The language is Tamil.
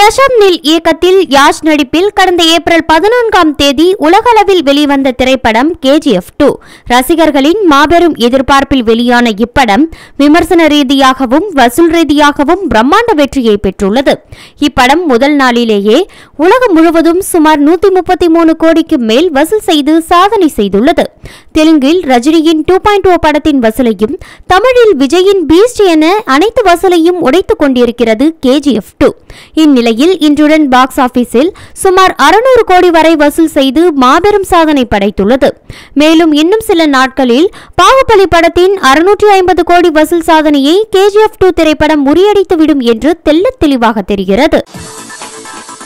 பிரசாந்த் நில் இயக்கத்தில் யாஷ் நடிப்பில் கடந்த ஏப்ரல் பதினான்காம் தேதி உலகளவில் வெளிவந்த திரைப்படம் கேஜிஎஃப் டூ ரசிகர்களின் மாபெரும் எதிர்பார்ப்பில் வெளியான இப்படம் விமர்சன ரீதியாகவும் வசூல் ரீதியாகவும் பிரம்மாண்ட வெற்றியை பெற்றுள்ளது இப்படம் முதல் நாளிலேயே உலகம் முழுவதும் சுமார் நூத்தி முப்பத்தி மூணு கோடிக்கு மேல் வசூல் செய்து சாதனை செய்துள்ளது தெலுங்கில் ரஜினியின் டூ பாயிண்ட் ஓ படத்தின் வசூலையும் தமிழில் விஜயின் பீஸ்ட் என அனைத்து வசூலையும் உடைத்துக் கொண்டிருக்கிறது கேஜிஎஃப் டூ இந்நிலையில் இன்றுடன் பாக்ஸ் ஆபீஸில் சுமார் அறுநூறு கோடி வரை வசூல் செய்து மாபெரும் சாதனை படைத்துள்ளது மேலும் இன்னும் சில நாட்களில் பாகுபலி படத்தின் அறுநூற்றி ஐம்பது கோடி வசூல் சாதனையை கேஜிஎஃப் டூ திரைப்படம் முறியடித்துவிடும் என்று தெள்ளத் தெளிவாக தெரிகிறது